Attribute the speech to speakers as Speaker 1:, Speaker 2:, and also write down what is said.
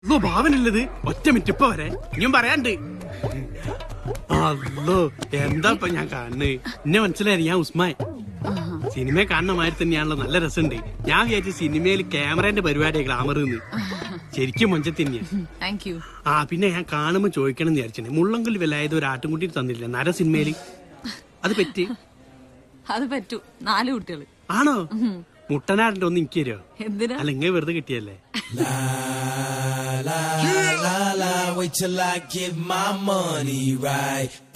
Speaker 1: അല്ലോ ഭാവനല്ലത് ഒറ്റ മിനിറ്റ് ഇപ്പൊ വരെ ഇനിയും പറയാണ്ട് അല്ലോ എന്താ ഇപ്പൊ ഞാൻ കാണുന്നത് എന്നെ മനസ്സിലായി ഞാൻ ഉസ്മാൻ സിനിമ കാണുന്ന മാതിരി തന്നെയാണല്ലോ നല്ല രസമുണ്ട് ഞാൻ വിചാരിച്ചു സിനിമയിൽ ക്യാമറേന്റെ പരിപാടിയാ ഗ്ലാമർ എന്ന് ശരിക്കും മൊഞ്ചത്ത് തന്നെയാ
Speaker 2: താങ്ക് യു
Speaker 1: ആ പിന്നെ ഞാൻ കാണുമ്പോ ചോദിക്കണം എന്ന് വിചാരിച്ചു മുള്ളങ്കൽ വിലായത് ഒരു ആട്ടുംകുട്ടി തന്നില്ല നര സിനിമയില് അത് പറ്റി
Speaker 2: അത് പറ്റൂ നാല് കുട്ടികള്
Speaker 1: ആണോ മുട്ടനാടിന്റെ ഒന്ന് എനിക്ക് തരുമോ
Speaker 2: എന്തിനാ
Speaker 1: അല്ല ഇങ്ങനെ വെറുതെ കിട്ടിയല്ലേ
Speaker 3: la la, wait till I get my money right.